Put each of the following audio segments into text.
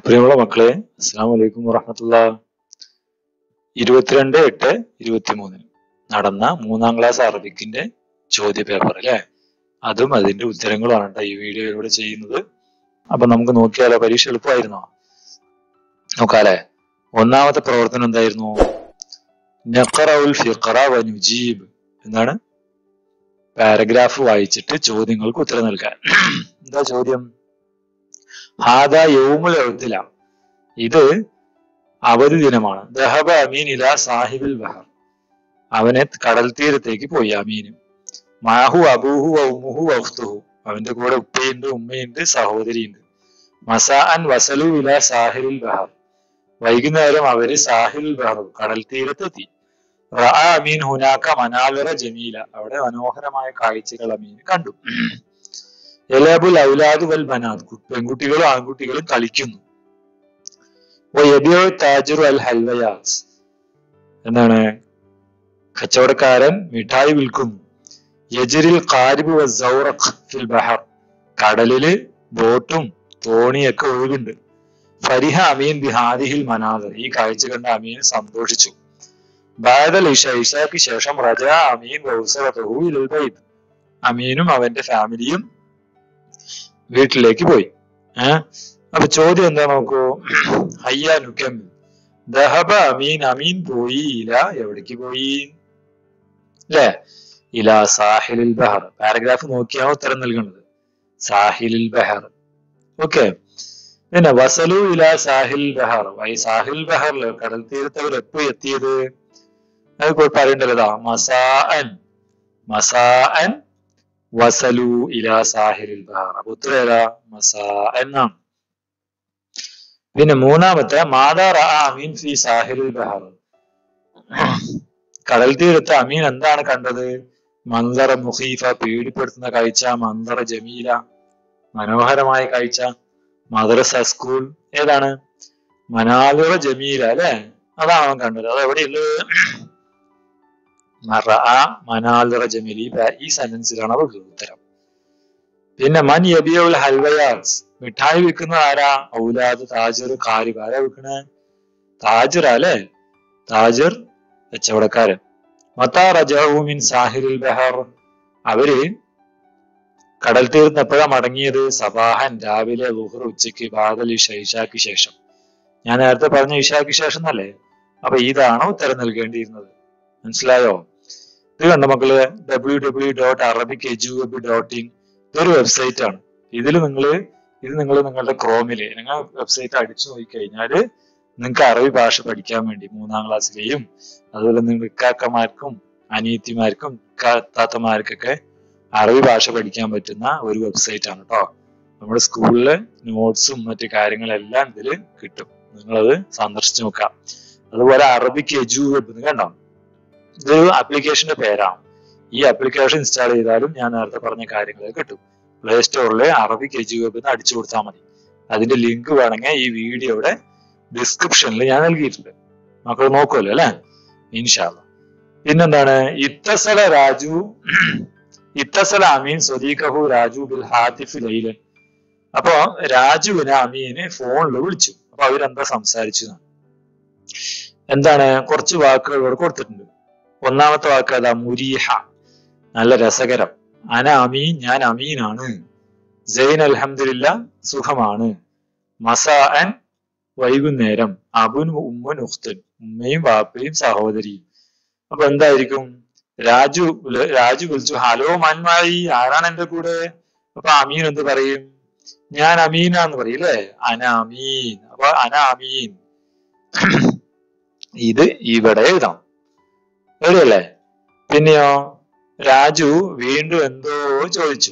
പ്രിയമുള്ള മക്കളെ അസ്സാം വലൈക്കും വറഹമത്തുള്ള ഇരുപത്തിരണ്ട് എട്ട് ഇരുപത്തിമൂന്നിന് നടന്ന മൂന്നാം ക്ലാസ് അറബിക്കിന്റെ ചോദ്യ പേപ്പർ അല്ലെ അതും അതിന്റെ ഉത്തരങ്ങളുമാണ് കേട്ടോ ഈ വീഡിയോയിലൂടെ ചെയ്യുന്നത് അപ്പൊ നമുക്ക് നോക്കിയാലോ പരീക്ഷ എളുപ്പമായിരുന്നോ നോക്കാല്ലേ ഒന്നാമത്തെ പ്രവർത്തനം എന്തായിരുന്നു നഖറഉൽ ഫിഖറ വ നുജീബ് എന്നാണ് പാരഗ്രാഫ് വായിച്ചിട്ട് ചോദ്യങ്ങൾക്ക് ഉത്തരം നൽകാൻ എന്താ ചോദ്യം ഹാദ യൗമുൽ എഴുത്തില ഇത് അവധി ദിനമാണ് ദഹബ അമീൻ ഇല സാഹിബിൽ ബഹർ അവനെ കടൽ തീരത്തേക്ക് പോയി അമീന് മാഹു അബൂഹു ഉമ്മുഹു വഖ്തുഹു അവന്റെ കൂടെ ഉപ്പയുണ്ട് ഉമ്മയുണ്ട് സഹോദരിയുണ്ട് മസാ അൻ വസലു ഇല സാഹിബിൽ ബഹർ വൈകുന്നേരം അവര് സാഹിൽ ബഹർ കടൽ തീരത്തെത്തി റഅ അമീൻ ഹുനാക്ക മനാലിറ ജമീല അവിടെ മനോഹരമായ കാഴ്ചകൾ അമീൻ കണ്ടു എലാബുൽ ഔലാദ് വൽ ബനാദ് പെൺകുട്ടികളും ആൺകുട്ടികളും കളിക്കുന്നു താജുർ അൽ ഹൽവയാസ് എന്താണ് കച്ചവടക്കാരൻ മിഠായി വിൽക്കുന്നു യജരിൽ കാരിബ് വസൗറഖ് ഫിൽ ബഹർ കടലില് ബോട്ടും തോണിയൊക്കെ ഒഴുകുണ്ട് ഫരിഹ അമീൻ ബിഹാദിഹിൽ മനാദർ ഈ കാഴ്ച കണ്ട അമീൻ സന്തോഷിച്ചു ബാദൽ ഇഷ ഇഷയ്ക്ക് ശേഷം റജ അമീൻ വൗസറത്തുഹു ഇലൽ ബൈത്ത് അമീനും അവന്റെ ഫാമിലിയും വീട്ടിലേക്ക് പോയി ഏഹ് അപ്പൊ ചോദ്യം എന്താ നോക്കൂ ഹയ്യ നുക്കം ദഹബ അമീൻ അമീൻ പോയി ഇല എവിടേക്ക് പോയി അല്ലേ ഇല സാഹിലിൽ ബഹർ പാരഗ്രാഫ് നോക്കിയാണ് ഉത്തരം നൽകുന്നത് സാഹിലിൽ ബഹർ ഓക്കെ പിന്നെ വസലു ഇല സാഹിൽ ബഹർ ഈ സാഹിൽ ബഹറിൽ കടൽ തീരത്ത് അവർ എപ്പോ എത്തിയത് അത് പറയണ്ടല്ലതാ മസാഅൻ മസാഅൻ വസലു ഇല സാഹിലിൽ ബഹർ അപ്പൊ ഉത്തരം ഏതാ മസാ എന്നാണ് പിന്നെ മൂന്നാമത്തെ മാതാ റഅ അമീൻ ഫി സാഹിലിൽ ബഹർ കടൽ തീരത്ത് അമീൻ എന്താണ് കണ്ടത് മന്ദറ മുഖീഫ പേടിപ്പെടുത്തുന്ന കാഴ്ച മന്ദറ ജമീല മനോഹരമായ കാഴ്ച മദ്രസ സ്കൂൾ ഏതാണ് മനാലുറ ജമീല അല്ലെ അതാണ് അവൻ കണ്ടത് അത് എവിടെയുള്ളത് മനാലുറ ജമീല ഈ സെന്റൻസിലാണ് അത് ഉത്തരം പിന്നെ മൻ യബിയുൽ ഹൽവയാസ് മിഠായി വിൽക്കുന്നത് ആരാ ഔലാദ് താജർ കാരിബ് ആരാ വിൽക്കണേ താജർ അല്ലെ താജർ കച്ചവടക്കാരൻ മത്താ റജാവുമിൻ സാഹിറുൽ ബഹർ അവര് കടൽ തീർന്ന് എപ്പോഴാ മടങ്ങിയത് സബാഹൻ രാവിലെ ലുഹർ ഉച്ചയ്ക്ക് ബാദൽ ഇഷ ഇഷാക്ക് ശേഷം ഞാൻ നേരത്തെ പറഞ്ഞ ഇഷാക്ക് ശേഷം എന്നല്ലേ അപ്പൊ ഇതാണ് ഉത്തരം നൽകേണ്ടിയിരുന്നത് മനസ്സിലായോ ഇത് കണ്ട മക്കള് W W dot Arabic eduweb dot in ഇതൊരു വെബ്സൈറ്റ് ആണ് ഇതിൽ നിങ്ങൾ ഇത് നിങ്ങൾ നിങ്ങളുടെ ക്രോമില് നിങ്ങൾ വെബ്സൈറ്റ് അടിച്ചു നോക്കി കഴിഞ്ഞാല് നിങ്ങൾക്ക് അറബി ഭാഷ പഠിക്കാൻ വേണ്ടി മൂന്നാം ക്ലാസ്സിലെയും അതുപോലെ നിങ്ങൾ ഇക്കാക്കമാർക്കും അനിയത്തിമാർക്കും താത്തമാർക്കൊക്കെ അറബി ഭാഷ പഠിക്കാൻ പറ്റുന്ന ഒരു വെബ്സൈറ്റ് ആണ് കേട്ടോ നമ്മുടെ സ്കൂളിലെ നോട്ട്സും മറ്റു കാര്യങ്ങളെല്ലാം ഇതിൽ കിട്ടും നിങ്ങളത് സന്ദർശിച്ചു നോക്കാം അതുപോലെ അറബിക് എജു വെബ് കണ്ടോ ഇതൊരു ആപ്ലിക്കേഷന്റെ പേരാണ് ഈ ആപ്ലിക്കേഷൻ ഇൻസ്റ്റാൾ ചെയ്താലും ഞാൻ നേരത്തെ പറഞ്ഞ കാര്യങ്ങൾ കിട്ടും പ്ലേ സ്റ്റോറിലെ അറബിക് എജു വെബ് എന്ന് അടിച്ചു കൊടുത്താൽ മതി അതിന്റെ ലിങ്ക് വേണമെങ്കിൽ ഈ വീഡിയോയുടെ ഡിസ്ക്രിപ്ഷനിൽ ഞാൻ നൽകിയിട്ടുണ്ട് മക്കൾ നോക്കുമല്ലോ അല്ലെ ഇൻഷാല്ല പിന്നെന്താണ് ഇത്തസല രാജു ഇത്തസല അമീൻ സ്വദീഖഹു രാജു ബിൽ ഹാത്തിഫ് ലൈലൻ അപ്പൊ രാജുവിനെ അമീനെ ഫോണിൽ വിളിച്ചു അപ്പൊ അവരെന്താ സംസാരിച്ചു എന്താണ് കുറച്ച് വാക്കുകൾ ഇവിടെ കൊടുത്തിട്ടുണ്ട് ഒന്നാമത്തെ വാക്ക് അതാ മുരീഹ നല്ല രസകരം അന അമീൻ ഞാൻ അമീനാണ് ജൈൻ അൽഹമില്ല സുഖമാണ് മസാഅൻ വൈകുന്നേരം അബുൻ ഉമ്മൻ ഉഖ്തൻ ഉമ്മയും വാപ്പയും സഹോദരിയും അപ്പൊ എന്തായിരിക്കും രാജു രാജു വിളിച്ചു ഹലോ മന്മായി ആരാണ് എന്റെ കൂടെ അപ്പൊ അമീൻ എന്ത് പറയും ഞാൻ അമീനാന്ന് പറയും അല്ലേ അന അമീൻ അപ്പൊ അന അമീൻ ഇത് ഇവിടെ എഴുതാം എഴുതല്ലേ പിന്നെയോ രാജു വീണ്ടും എന്തോ ചോദിച്ചു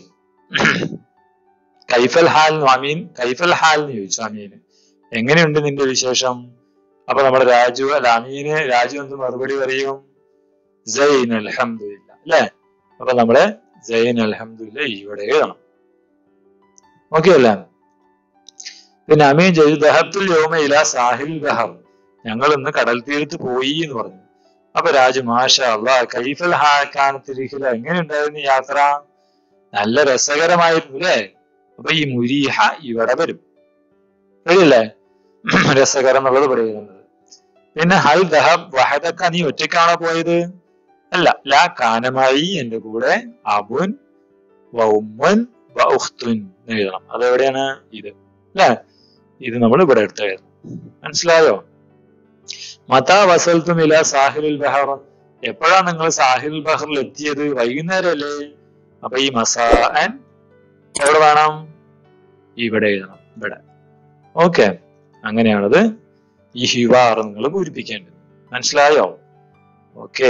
കൈഫൽ ഹാൽ അമീൻ കൈഫൽ ഹാൽ എന്ന് ചോദിച്ചു അമീന് എങ്ങനെയുണ്ട് നിന്റെ വിശേഷം അപ്പൊ നമ്മുടെ രാജു അല്ല അമീന് രാജു എന്ത് മറുപടി പറയും ജൈൻ അൽഹമില്ല അല്ലെ അപ്പൊ നമ്മള് ജൈൻ അൽഹമില്ല ഇവിടെ എഴുതണം ഓക്കെ അല്ലേ പിന്നെ അമീൻ ജയ് ദഹത്തുൽ യോമയില സാഹിൽ ബഹർ ഞങ്ങൾ ഇന്ന് കടൽ തീരത്ത് പോയി എന്ന് പറഞ്ഞു അപ്പൊ രാജു മാഷ അള്ളാ കൈഫൽ ഹാക്കാനത്തിരിക്കില്ല എങ്ങനെ ഉണ്ടായിരുന്നു യാത്ര നല്ല രസകരമായിരുന്നു അല്ലേ അപ്പൊ ഈ മുരീഹ ഇവിടെ വരും ശരിയല്ലേ രസകരം എന്നുള്ളത് ഇവിടെ എഴുതുന്നത് പിന്നെ ഹൽ ദഹബ് വഹദക്ക നീ ഒറ്റയ്ക്കാണോ പോയത് അല്ല ലാ കാനമായി എന്റെ കൂടെ അബുൻ വൗമുൻ വൗഖ്തുൻ എന്ന് എഴുതണം അതെവിടെയാണ് ഇത് അല്ലെ ഇത് നമ്മൾ ഇവിടെ എടുത്ത് എഴുതണം മനസ്സിലായോ മതാ വസൽത്തും ഇല സാഹിലുൽ ബഹർ എപ്പോഴാ നിങ്ങൾ സാഹിൽ ബഹറിൽ എത്തിയത് വൈകുന്നേരമല്ലേ അപ്പൊ ഈ മസാൻ എവിടെ വേണം ഇവിടെ എഴുതണം ഇവിടെ ഓക്കെ അങ്ങനെയാണത് ഈ ഹിവാർ നിങ്ങൾ പൂരിപ്പിക്കേണ്ടത് മനസ്സിലായോ ഓക്കെ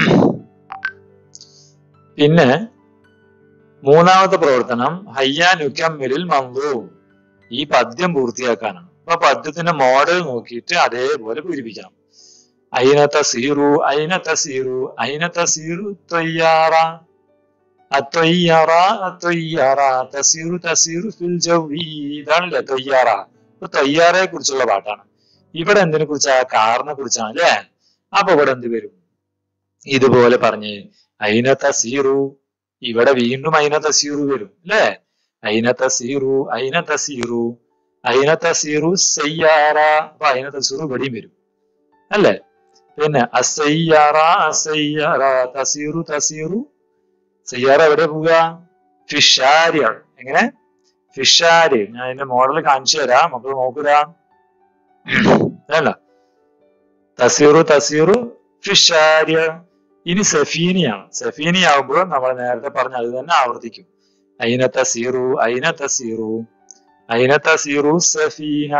പിന്നെ മൂന്നാമത്തെ പ്രവർത്തനം ഹയ്യാനുക്കമ്മിലിൽ മന്ദു ഈ പദ്യം പൂർത്തിയാക്കാനാണ് അപ്പൊ പദ്യത്തിന്റെ മോഡൽ നോക്കിയിട്ട് അതേപോലെ പൂരിപ്പിക്കണം അയിന തസീറു അയിന തസീറു അയിന തസീറു തൊയ്യാറ അത്തൊയ്യാറ അത്തൊയ്യാറ തസീറു തസീറു ഫിൽ ജവ്വി ഇതാണല്ലേ തൊയ്യാറ ഇപ്പൊ തൊയ്യാറയെ കുറിച്ചുള്ള പാട്ടാണ് ഇവിടെ എന്തിനെ കുറിച്ചാ കാറിനെ കുറിച്ചാണ് അല്ലേ അപ്പൊ ഇവിടെ എന്ത് വരും ഇതുപോലെ പറഞ്ഞ് അയിന തസീറു ഇവിടെ വീണ്ടും അയിന തസീറു വരും അല്ലേ അയിന തസീറു അയിന തസീറു അയിന തസീറു സയ്യാറ അപ്പൊ അയിന തസീറു ഇവിടെയും വരും അല്ലേ പിന്നെ അസയ്യാറ അസയ്യാറ തസീറു തസീറു സയ്യാറ എവിടെ പോവുക ഫിഷാരി എങ്ങനെ ഫിഷാരി ഞാൻ അതിന്റെ മോഡൽ കാണിച്ചു തരാം മക്കൾ നോക്കുക അല്ല തസീറു തസീറു ഫിഷാരി ഇനി സഫീനിയാണ് സഫീനി ആവുമ്പോൾ നമ്മൾ നേരത്തെ പറഞ്ഞ അത് തന്നെ ആവർത്തിക്കും അയിന തസീറു അയിന തസീറു അയിന തസീറു സഫീന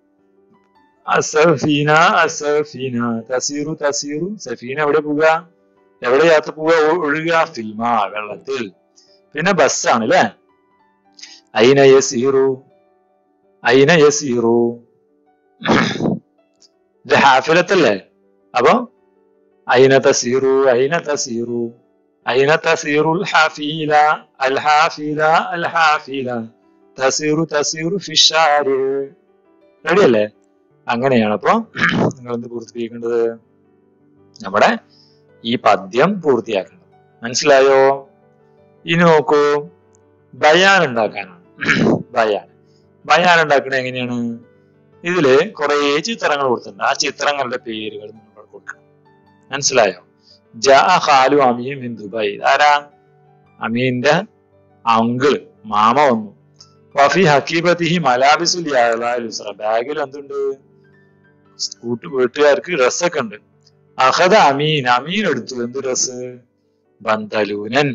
അസഫീന അസഫീന തസീറു തസീറു സഫീന എവിടെ പോവുക എവിടെ യാത്ര പോവുക ഒ- ഒഴുകുക ഫിൽമ വെള്ളത്തിൽ പിന്നെ ബസ്സാണ് അല്ലേ അയിന യസീറു അയിന യസീറു ഇത് ഹാഫിലത്തല്ലേ അപ്പൊ അയിന തസീറു അയിന തസീറു അയിന തസീറു ഹാഫീല അൽ ഹാഫീല അൽ ഹാഫീല തസീറു തസീറു ഫിഷാരി റെഡി അല്ലേ അങ്ങനെയാണ് അപ്പൊ നിങ്ങൾ എന്ത് പൂർത്തിപ്പിക്കേണ്ടത് നമ്മുടെ ഈ പദ്യം പൂർത്തിയാക്കണം മനസ്സിലായോ ഇനി നോക്കൂ ബയാൻ ഉണ്ടാക്കാനാണ് ബയാൻ ബയാൻ ഉണ്ടാക്കണത് എങ്ങനെയാണ് ഇതില് കുറെ ചിത്രങ്ങൾ കൊടുത്തിട്ടുണ്ട് ആ ചിത്രങ്ങളുടെ പേരുകൾ നിങ്ങൾ കൊടുക്കണം മനസ്സിലായോ ജാ ഖാലു അമീൻ മിൻ ദുബായ് ആരാ അമീന്റെ അങ്കിള് മാമ വന്നു വഫി ഹക്കീബത്തിഹി മലാബിസുൽ യുസ്ര ബാഗിൽ എന്തുണ്ട് കൂട്ടു വീട്ടുകാർക്ക് ഡ്രസ്സൊക്കെ ഉണ്ട് അഹദ അമീൻ അമീൻ എടുത്തു എന്ത് ഡ്രസ് ബന്തലൂനൻ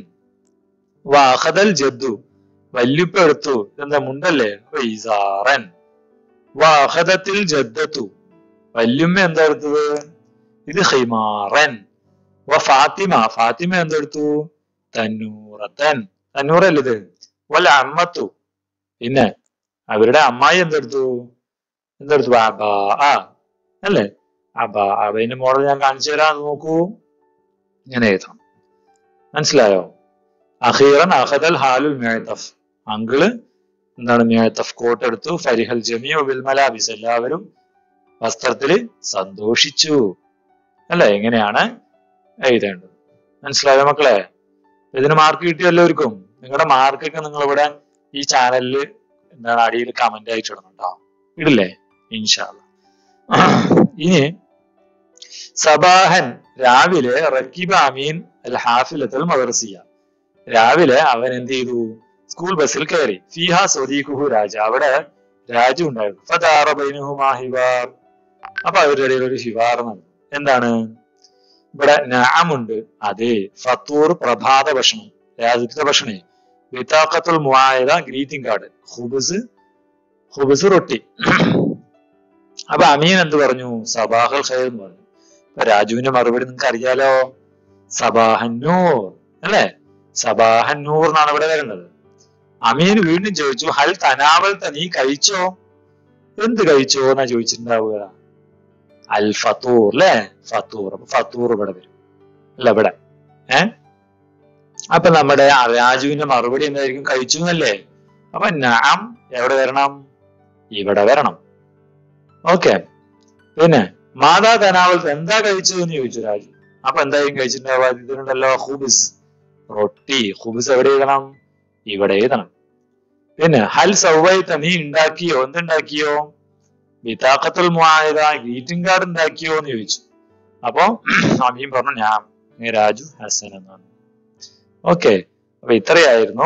വാഹദൽ ജദ്ദു വല്യുപ്പ എടുത്തു എന്താ മുണ്ടല്ലേ ഇസാറൻ വാഹദത്തിൽ ജദ്ദത്തു വല്യുമ്മ എന്താ എടുത്തത് ഇത് ഹിമാറൻ വ ഫാത്തിമ ഫാത്തിമ എന്തെടുത്തു തന്നൂറത്തൻ തന്നൂറല്ല ഇത് വല്ല അമ്മത്തു പിന്നെ അവരുടെ അമ്മായി എന്തെടുത്തു എന്തെടുത്തു അബാ ആ അല്ലേ അബാ അബൈന്റെ മോഡൽ ഞാൻ കാണിച്ചു തരാം അത് നോക്കൂ ഇങ്ങനെ എഴുതാം മനസ്സിലായോ അഖീറൻ അഹദൽ ഹാലുൽ മേത്തഫ് അങ്കിള് എന്താണ് മേത്തഫ് കോട്ട് എടുത്തു ഫരിഹൽ ജമിയോ ബിൽ മലാബിസ് എല്ലാവരും വസ്ത്രത്തില് സന്തോഷിച്ചു അല്ലെ എങ്ങനെയാണ് എഴുതേണ്ടത് മനസ്സിലായോ മക്കളെ ഇതിന് മാർക്ക് കിട്ടിയ എല്ലാവർക്കും നിങ്ങളുടെ മാർക്കൊക്കെ നിങ്ങൾ ഇവിടെ ഈ ചാനലിൽ എന്താണ് അടിയിൽ കമന്റ് ആയിട്ട് ഇടണം കേട്ടോ ഇടില്ലേ ഇൻഷാല്ല ഇനി സബാഹൻ രാവിലെ റക്കീബ് അമീൻ അൽ ഹാഫിലത്തുൽ മദർസിയ രാവിലെ അവൻ എന്ത് ചെയ്തു സ്കൂൾ ബസ്സിൽ കയറി ഫിഹ സ്വദീഖുഹു രാജ അവിടെ രാജു ഉണ്ടായിരുന്നു ഫദാറ ബൈനഹുമാ ഹിവാർ അപ്പൊ അവരുടെ ഇടയിൽ ഒരു ഹിവാർ നടന്നു എന്താണ് ഇവിടെ നാമുണ്ട് അതെ ഫത്തൂർ പ്രഭാത ഭക്ഷണം രാജ്യത്തെ ഭക്ഷണേ വിതാക്കത്തുൽ മുആയത ഗ്രീറ്റിംഗ് കാർഡ് ഹുബസ് ഹുബസ് റൊട്ടി അപ്പൊ അമീൻ എന്ത് പറഞ്ഞു സബാഹൽ ഖൈർ എന്ന് പറഞ്ഞു അപ്പൊ രാജുവിന്റെ മറുപടി നിങ്ങൾക്ക് അറിയാലോ സബാഹന്നൂർ അല്ലേ സബാഹന്നൂർ എന്നാണ് ഇവിടെ വരുന്നത് അമീൻ വീണ്ടും ചോദിച്ചു ഹൽ തനാവൽ നീ കഴിച്ചോ എന്ത് കഴിച്ചോ എന്നാ ചോദിച്ചിട്ടുണ്ടാവുക അൽ ഫത്തൂർ അല്ലേ ഫത്തൂർ അപ്പൊ ഫത്തൂർ ഇവിടെ വരും അല്ല ഇവിടെ ഏ അപ്പൊ നമ്മുടെ ആ രാജുവിന്റെ മറുപടി എന്തായിരിക്കും കഴിച്ചു എന്നല്ലേ അപ്പൊ നാം എവിടെ വരണം ഇവിടെ വരണം ഓക്കെ പിന്നെ മാതാ തനാവൽ എന്താ കഴിച്ചത് എന്ന് ചോദിച്ചു രാജു അപ്പൊ എന്തായാലും കഴിച്ചിട്ടുണ്ടാവുക ഇതിനുണ്ടല്ലോ ഹുബിസ് റൊട്ടി ഹുബിസ് എവിടെ എഴുതണം ഇവിടെ എഴുതണം പിന്നെ ഹൽ സൗവൈത്ത നീ ഉണ്ടാക്കിയോ എന്തുണ്ടാക്കിയോ ബിതാഖത്തുൽ മുആയിദ ഗ്രീറ്റിംഗ് കാർഡ് ഉണ്ടാക്കിയോ എന്ന് ചോദിച്ചു അപ്പൊ അമീൻ പറഞ്ഞു ഞാൻ "ഏ, രാജു ഹസൻ എന്നാണ് ഓക്കെ അപ്പൊ ഇത്രയായിരുന്നു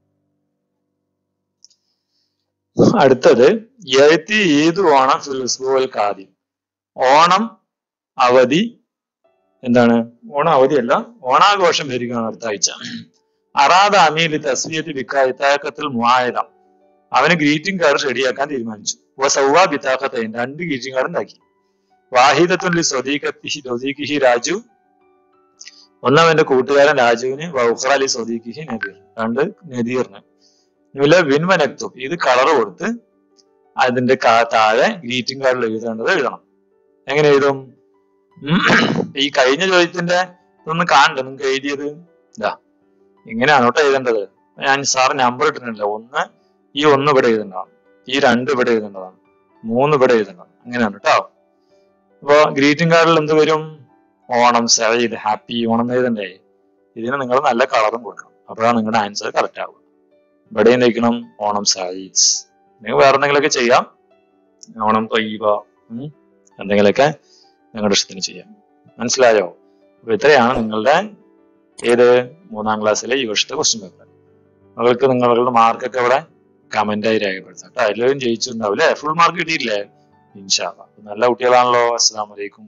അടുത്തത് എഴുത്തി ഏത് ഓണം ഫിൽസ്ബുൽ കാദ്യം ഓണം അവധി എന്താണ് ഓണം അവധിയല്ല ഓണാഘോഷം വരികയാണ് അടുത്ത ആഴ്ച അറാദ അമീൽ തസ്വിയത്ത് ബിക്കായത്താക്കത്തിൽ മുആയിദ അവന് ഗ്രീറ്റിംഗ് കാർഡ് റെഡിയാക്കാൻ തീരുമാനിച്ചു വ സൗവ ബിത്താഖത്തൈൻ രണ്ട് ഗ്രീറ്റിംഗ് കാർഡ് ഉണ്ടാക്കി വാഹിദത്തുൻ ലി സ്വദീഖത്തിഹി സ്വദീഖിഹി രാജു ഒന്ന് അവന്റെ കൂട്ടുകാരൻ രാജുവിന് വൗഖറ അലി സ്വദീഖിഹി നദീർ രണ്ട് നദീറിന് ഇവല വിൻവനക്തും ഇത് കളർ കൊടുത്ത് അതിന്റെ കാ- താഴെ ഗ്രീറ്റിംഗ് കാർഡിൽ എഴുതേണ്ടത് എഴുതണം എങ്ങനെ എഴുതും ഉം. ഈ കഴിഞ്ഞ ചോദ്യത്തിന്റെ ഇതൊന്ന് കാണണ്ട നിങ്ങൾക്ക് എഴുതിയത് ഇതാ ഇങ്ങനെയാണ് കേട്ടോ എഴുതേണ്ടത് ഞാൻ സാർ നമ്പർ ഇട്ടിട്ടില്ല ഒന്ന് ഈ ഒന്ന് ഇവിടെ എഴുതേണ്ടതാണ് ഈ രണ്ട് ഇവിടെ എഴുതേണ്ടതാണ് മൂന്ന് ഇവിടെ എഴുതേണ്ടതാണ് അങ്ങനെയാണ് കേട്ടോ അപ്പൊ ഗ്രീറ്റിംഗ് കാർഡിൽ എന്ത് വരും ഓണം സൈഡ് ഹാപ്പി ഓണം എന്ന് എഴുതണ്ടേ ഇതിന് നിങ്ങൾ നല്ല കളറും കൊടുക്കണം അപ്പോഴാണ് നിങ്ങളുടെ ആൻസർ കറക്റ്റ് ആവുക ഇവിടെ എന്തെങ്കിലും ഓണം സൈഡ്സ് നിങ്ങൾ വേറെ എന്തെങ്കിലുമൊക്കെ ചെയ്യാം ഓണം തൊയ്യബ എന്തെങ്കിലുമൊക്കെ നിങ്ങളുടെ ഇഷ്ടത്തിന് ചെയ്യാം മനസ്സിലായോ അപ്പൊ ഇത്രയാണ് നിങ്ങളുടെ ഏത് മൂന്നാം ക്ലാസ്സിലെ ഈ വർഷത്തെ ക്വസ്റ്റ്യൻ പേപ്പർ നിങ്ങൾക്ക് നിങ്ങളുടെ മാർക്കൊക്കെ ഇവിടെ കമന്റ് ആയി രേഖപ്പെടുത്താം കേട്ടോ എല്ലാവരും ജയിച്ചിട്ടുണ്ടാവും അല്ലേ ഫുൾ മാർക്ക് കിട്ടിയില്ലേ ഇൻഷാ അല്ലാ. നല്ല കുട്ടികളാണല്ലോ അസ്സാം വലൈക്കും